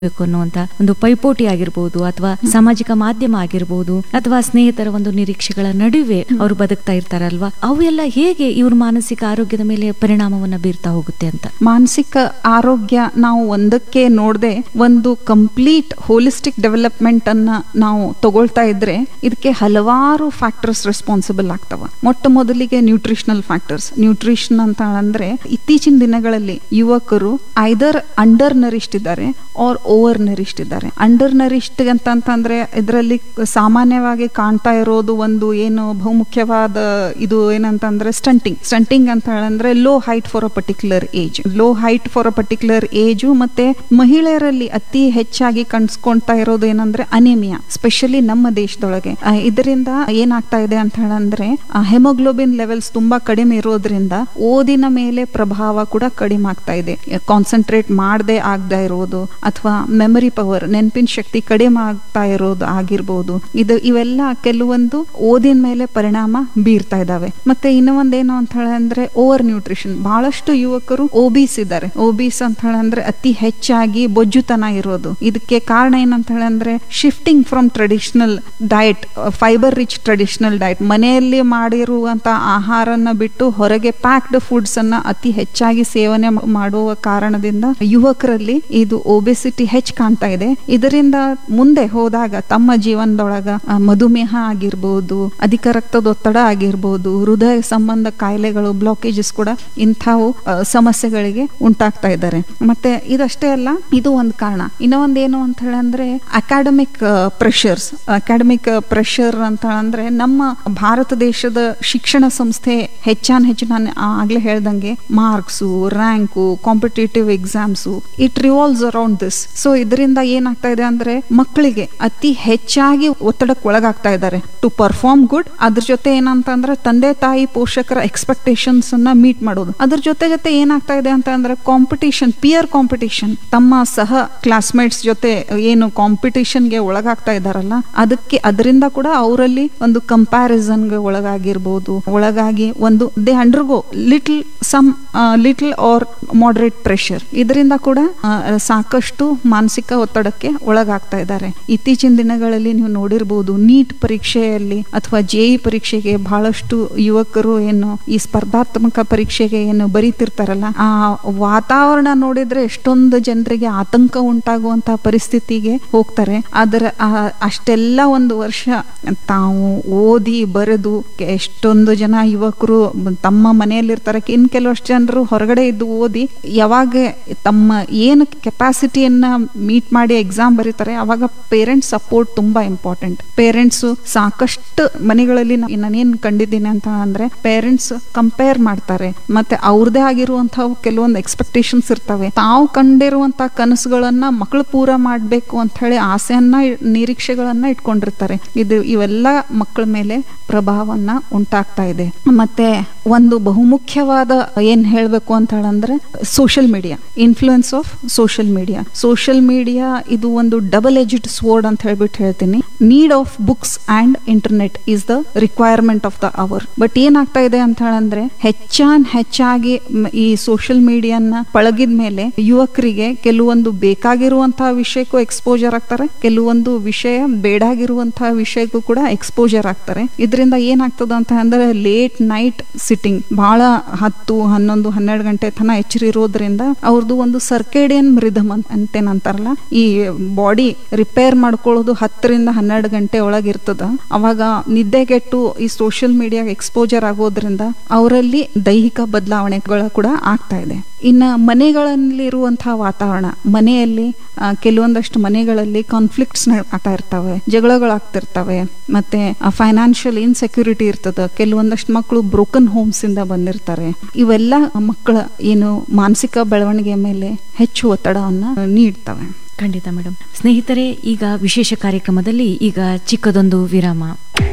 ಬೇಕು ಅನ್ನುವಂತ ಒಂದು ಪೈಪೋಟಿ ಆಗಿರ್ಬೋದು ಅಥವಾ ಸಾಮಾಜಿಕ ಮಾಧ್ಯಮ ಆಗಿರ್ಬೋದು ಅಥವಾ ಸ್ನೇಹಿತರ ಒಂದು ನಿರೀಕ್ಷೆಗಳ ನಡುವೆ ಅವರು ಬದುಕ್ತಾ ಇರ್ತಾರಲ್ವಾ ಅವೆಲ್ಲ ಹೇಗೆ ಇವ್ರ ಮಾನಸಿಕ ಆರೋಗ್ಯದ ಮೇಲೆ ಪರಿಣಾಮವನ್ನ ಬೀರ್ತಾ ಹೋಗುತ್ತೆ ಅಂತ ಮಾನಸಿಕ ಆರೋಗ್ಯ ನಾವು ಒಂದಕ್ಕೆ ನೋಡದೆ ಒಂದು ಕಂಪ್ಲೀಟ್ ಹೋಲಿಸ್ಟಿಕ್ ಡೆವಲಪ್ಮೆಂಟ್ ಅನ್ನ ನಾವು ತಗೊಳ್ತಾ ಇದ್ರೆ ಇದಕ್ಕೆ ಹಲವಾರು ಫ್ಯಾಕ್ಟರ್ಸ್ ರೆಸ್ಪಾನ್ಸಿಬಲ್ ಆಗ್ತವ ಮೊಟ್ಟ ಮೊದಲಿಗೆ ನ್ಯೂಟ್ರಿಷನಲ್ ಫ್ಯಾಕ್ಟರ್ಸ್ ನ್ಯೂಟ್ರಿಷನ್ ಅಂತ ಅಂದ್ರೆ ಇತ್ತೀಚಿನ ದಿನಗಳಲ್ಲಿ ಯುವಕರು ಐದರ್ ಅಂಡರ್ ನರಿಷ್ಡ್ ಇದ್ದಾರೆ ಆರ್ ಓವರ್ ನರಿಷ್ಡ್ ಇದ್ದಾರೆ ಅಂಡರ್ ನರಿಷ್ಡ್ ಅಂತಂತಂದ್ರೆ ಇದರಲ್ಲಿ ಸಾಮಾನ್ಯವಾಗಿ ಕಾಣ್ತಾ ಇರೋದು ಒಂದು ಏನು ಬಹುಮುಖ್ಯವಾದ ಇದು ಏನಂತಂದ್ರೆ ಸ್ಟಂಟಿಂಗ್ ಸ್ಟಂಟಿಂಗ್ ಅಂತ ಹೇಳಂದ್ರೆ low height for a particular age low height for a particular age ಮತ್ತೆ ಮಹಿಳೆಯರಲ್ಲಿ ಅತಿ ಹೆಚ್ಚಾಗಿ ಕಾಣಿಸ್ಕೊಂತಾ ಇರೋದು ಏನಂದ್ರೆ ಅನಿಮಿಯಾ ಸ್ಪೆಷಲಿ ನಮ್ಮ ದೇಶದೊಳಗೆ ಆ, ಇದರಿಂದ ಏನಾಗ್ತಾ ಇದೆ ಅಂತ ಹೇಳಂದ್ರೆ ಹೆಮೋಗ್ಲೋಬಿನ್ ಲೆವೆಲ್ಸ್ ತುಂಬಾ ಕಡಿಮೆ ಇರೋದ್ರಿಂದ ಓದಿನ ಮೇಲೆ ಪ್ರಭಾವ ಕೂಡ ಕಡಿಮೆ ಆಗ್ತಾ ಇದೆ ಕಾನ್ಸಂಟ್ರೇಟ್ ಮಾಡದೆ ಆಗದೆ ಇರೋದು ಅಥವಾ ಮೆಮರಿ ಪವರ್ ನೆನಪಿನ ಶಕ್ತಿ ಕಡಿಮೆ ಆಗ್ತಾ ಇರೋದು ಆಗಿರ್ಬೋದು ಇದು ಇವೆಲ್ಲ ಕೆಲವೊಂದು ಓದಿನ ಮೇಲೆ ಪರಿಣಾಮ ಬೀರ್ತಾ ಇದಾವೆ ಮತ್ತೆ ಇನ್ನೂ ಒಂದೇನು ಅಂತ ಹೇಳಂದ್ರೆ ಓವರ್ ನ್ಯೂಟ್ರಿಷನ್ ಬಹಳಷ್ಟು ಯುವಕರು ಓಬೀಸ್ ಇದ್ದಾರೆ ಓಬೀಸ್ ಅಂತ ಹೇಳಂದ್ರೆ ಅತಿ ಹೆಚ್ಚಾಗಿ ಬೊಜ್ಜುತನ ಇರೋದು ಇದಕ್ಕೆ ಕಾರಣ ಏನಂತ ಹೇಳಂದ್ರೆ shifting from traditional diet fibre rich traditional diet ಮನೆಯಲ್ಲಿ ಮಾಡಿರುವಂತ ಆಹಾರನ ಬಿಟ್ಟು ಹೊರಗೆ ಪ್ಯಾಕ್ಡ್ ಫುಡ್ಸ್ ಅನ್ನ ಅತಿ ಹೆಚ್ಚಾಗಿ ಸೇವನೆ ಮ- ಮಾಡುವ ಕಾರಣದಿಂದ ಯುವಕರಲ್ಲಿ ಇದು ಒಬೆಸಿಟಿ ಹೆಚ್ಚು ಕಾಣ್ತಾ ಇದೆ ಇದರಿಂದ ಮುಂದೆ ಹೋದಾಗ ತಮ್ಮ ಜೀವನದೊಳಗ ಆ, ಮಧುಮೇಹ ಆಗಿರ್ಬೋದು ಅಧಿಕ ರಕ್ತದೊತ್ತಡ ಆಗಿರ್ಬೋದು ಹೃದಯ ಸಂಬಂಧ ಕಾಯಿಲೆಗಳು ಬ್ಲಾಕೇಜಸ್ ಕೂಡ ಇಂಥವು ಆ, ಸಮಸ್ಯೆಗಳಿಗೆ ಉಂಟಾಗ್ತಾ ಇದ್ದಾರೆ ಮತ್ತೆ ಇದಷ್ಟೇ ಅಲ್ಲ ಇದು ಒಂದು ಕಾರಣ ಇನ್ನೂ ಒಂದೇನು ಅಂತ ಹೇಳಂದ್ರೆ ಅಕಾಡೆಮಿಕ್ ಪ್ರೆಷರ್ಸ್ ಅಕಾಡೆಮಿಕ್ ಪ್ರೆಷರ್ ಅಂತ ಅಂದ್ರೆ ನಮ್ಮ ಭಾರತ ದೇಶದ ಶಿಕ್ಷಣ ಸಂಸ್ಥೆ ಹೆಚ್ಚಾನ್ ಹೆಚ್ಚು ನಾನು ಆಗ್ಲೇ ಹೇಳ್ದಂಗೆ marks rank competitive exams it revolves around this so ಇದರಿಂದ ಏನಾಗ್ತಾ ಇದೆ ಅಂದ್ರೆ ಮಕ್ಕಳಿಗೆ ಅತಿ ಹೆಚ್ಚಾಗಿ ಒತ್ತಡಕ್ಕೆ ಒಳಗಾಗ್ತಾ ಇದ್ದಾರೆ ಟು ಪರ್ಫಾರ್ಮ್ ಗುಡ್ ಅದ್ರ ಜೊತೆ ಏನಂತ ಅಂದ್ರೆ ತಂದೆ ತಾಯಿ ಪೋಷಕರ ಎಕ್ಸ್ಪೆಕ್ಟೇಷನ್ಸ್ ಅನ್ನ ಮೀಟ್ ಮಾಡೋದು ಅದ್ರ ಜೊತೆ ಜೊತೆ ಏನಾಗ್ತಾ ಇದೆ ಅಂತ ಅಂದ್ರೆ ಕಾಂಪಿಟಿಷನ್ ಪಿಯರ್ ಕಾಂಪಿಟಿಷನ್ ತಮ್ಮ ಸಹ ಕ್ಲಾಸ್ಮೇಟ್ಸ್ ಜೊತೆ ಏನು ಕಾಂಪಿಟಿಷನ್ಗೆ ಒಳಗಾಗ್ತಾ ಇದಾರಲ್ಲ ಅದಕ್ಕೆ ಅದರಿಂದ ಕೂಡ ಅವರಲ್ಲಿ ಒಂದು ಕಂಪ್ಯಾರಿಸನ್ಗೆ ಒಳಗಾಗಿರ್ಬೋದು ಒಳಗಾಗಿ ಒಂದು they undergo little some little or moderate pressure ಇದರಿಂದ ಕೂಡ ಆ, ಸಾಕಷ್ಟು ಮಾನಸಿಕ ಒತ್ತಡಕ್ಕೆ ಒಳಗಾಗ್ತಾ ಇದ್ದಾರೆ ಇತ್ತೀಚಿನ ದಿನಗಳಲ್ಲಿ ನೀವು ನೋಡಿರ್ಬೋದು ನೀಟ್ ಪರೀಕ್ಷೆಯಲ್ಲಿ ಅಥವಾ ಜೆ ಪರೀಕ್ಷೆಗೆ ಬಹಳಷ್ಟು ಯುವಕರು ಏನು ಈ ಸ್ಪರ್ಧಾತ್ಮಕ ಪರೀಕ್ಷೆಗೆ ಏನು ಬರೀತಿರ್ತಾರಲ್ಲ ಆ ವಾತಾವರಣ ನೋಡಿದ್ರೆ ಎಷ್ಟೊಂದು ಜನರಿಗೆ ಆತಂಕ ಉಂಟಾಗುವಂತ ಪರಿಸ್ಥಿತಿಗೆ ಹೋಗ್ತಾರೆ ಅದರ ಆ- ಅಷ್ಟೆಲ್ಲ ಒಂದು ವರ್ಷ ತಾವು ಓದಿ ಬರೆದು ಕೆ- ಎಷ್ಟೊಂದು ಜನ ಯುವಕರು ತಮ್ಮ ಮನೆಯಲ್ಲಿರ್ತಾರೆ ಇನ್ ಕೆಲವಷ್ಟು ಜನರು ಹೊರಗಡೆ ಇದ್ದು ಓದಿ ಯಾವಾಗ ತಮ್ಮ ಏನು ಕೆಪಾಸಿಟಿಯನ್ನ ಮೀಟ್ ಮಾಡಿ ಎಕ್ಸಾಮ್ ಬರೀತಾರೆ ಅವಾಗ ಪೇರೆಂಟ್ಸ್ ಸಪೋರ್ಟ್ ತುಂಬಾ ಇಂಪಾರ್ಟೆಂಟ್ ಪೇರೆಂಟ್ಸ್ ಸಾಕಷ್ಟು ಮನೆಗಳಲ್ಲಿ ನಾ- ನಾನೇನ್ ಕಂಡಿದ್ದೀನಿ ಅಂತ ಅಂದ್ರೆ ಪೇರೆಂಟ್ಸ್ ಕಂಪೇರ್ ಮಾಡ್ತಾರೆ ಮತ್ತೆ ಅವ್ರದೇ ಆಗಿರುವಂತಹ ಕೆಲವೊಂದು ಎಕ್ಸ್ಪೆಕ್ಟೇಷನ್ಸ್ ಇರ್ತವೆ ತಾವು ಕಂಡಿರುವಂತಹ ಕನಸುಗಳನ್ನ ಮಕ್ಕಳು ಪೂರ ಮಾಡ್ಬೇಕು ಅಂತ ಹೇಳಿ ಆಸೆಯನ್ನ ಇ- ನಿರೀಕ್ಷೆಗಳನ್ನ ಇಟ್ಕೊಂಡಿರ್ತಾರೆ ಇದು ಇವೆಲ್ಲ ಮಕ್ಕಳ ಮೇಲೆ ಪ್ರಭಾವವನ್ನ ಉಂಟಾಗ್ತಾ ಇದೆ ಮತ್ತೆ ಒಂದು ಬಹುಮುಖ್ಯವಾದ ಏನ್ ಹೇಳ್ಬೇಕು ಅಂತ ಹೇಳಂದ್ರೆ social media influence of social media social media ಇದು ಒಂದು ಡಬಲ್ ಎಜ್ಡ್ ಸ್ವೋರ್ಡ್ ಅಂತ ಹೇಳ್ಬಿಟ್ಟು ಹೇಳ್ತೀನಿ need of books and internet is the requirement of the hour but ಏನಾಗ್ತಾ ಇದೆ ಅಂತ ಹೇಳಂದ್ರೆ ಹೆಚ್ಚಾನ್ ಹೆಚ್ಚಾಗಿ ಮ್- ಈ ಸೋಷಿಯಲ್ ಮೀಡಿಯಾನ ಪಳಗಿದ ಮೇಲೆ ಯುವಕರಿಗೆ ಕೆಲವೊಂದು ಬೇಕಾಗಿರುವಂತಹ ವಿಷಯಕ್ಕೂ ಎಕ್ಸ್ಪೋಜರ್ ಆಗ್ತಾರೆ ಕೆಲವೊಂದು ವಿಷಯ ಬೇಡಾಗಿರುವಂತಹ ವಿಷಯಕ್ಕೂ ಕೂಡ ಎಕ್ಸ್ಪೋಜರ್ ಆಗ್ತಾರೆ ಇದರಿಂದ ಏನಾಗ್ತದ ಅಂತ ಅಂದ್ರೆ ಲೇಟ್ ನೈಟ್ ಸಿಟ್ಟಿಂಗ್ ಬಹಳ ಹತ್ತು ಹನ್ನೊಂದು ಹನ್ನೆರಡು ಗಂಟೆ ತನ ಎಚ್ಚರಿರೋದ್ರಿಂದ ಅವ್ರದ್ದು ಒಂದು ಸರ್ಕೇಡಿಯನ್ ರಿಧಮ್ ಅಂತೇನಂತಾರಲ್ಲ ಈ ಬಾಡಿ ರಿಪೇರ್ ಮಾಡ್ಕೊಳ್ಳೋದು ಹತ್ತರಿಂದ ಹನ್ನೆರಡು ಗಂಟೆ ಒಳಗಿರ್ತದ ಅವಾಗ ನಿದ್ದೆಗೆಟ್ಟು ಈ ಸೋಷಿಯಲ್ ಮೀಡಿಯಾ ಎಕ್ಸ್ಪೋಜರ್ ಆಗೋದ್ರಿಂದ ಅವರಲ್ಲಿ ದೈಹಿಕ ಬದಲಾವಣೆಗಳು ಕೂಡ ಆಗ್ತಾ ಇದೆ ಇನ್ನು ಮನೆಗಳಲ್ಲಿರುವಂತಹ ವಾತಾವರಣ ಮನೆಯಲ್ಲಿ ಆ, ಕೆಲವೊಂದಷ್ಟು ಮನೆಗಳಲ್ಲಿ ಕಾನ್ಫ್ಲಿಕ್ಟ್ಸ್ ಆಗ್ತಾ ಇರ್ತವೆ ಜಗಳಗಳಾಗ್ತಿರ್ತವೆ ಮತ್ತೆ ಫೈನಾನ್ಷಿಯಲ್ ಇನ್ಸೆಕ್ಯೂರಿಟಿ ಇರ್ತದ ಕೆಲವೊಂದಷ್ಟು ಮಕ್ಕಳು ಬ್ರೋಕನ್ ಹೋಮ್ಸ್ ಇಂದ ಬಂದಿರ್ತಾರೆ ಇವೆಲ್ಲ ಮಕ್ಕಳ ಏನು ಮಾನಸಿಕ ಬೆಳವಣಿಗೆ ಮೇಲೆ ಹೆಚ್ಚು ಒತ್ತಡವನ್ನ ನೀಡ್ತವೆ ಖಂಡಿತ ಮೇಡಮ್ ಸ್ನೇಹಿತರೆ ಈಗ ವಿಶೇಷ ಕಾರ್ಯಕ್ರಮದಲ್ಲಿ ಈಗ ಚಿಕ್ಕದೊಂದು ವಿರಾಮ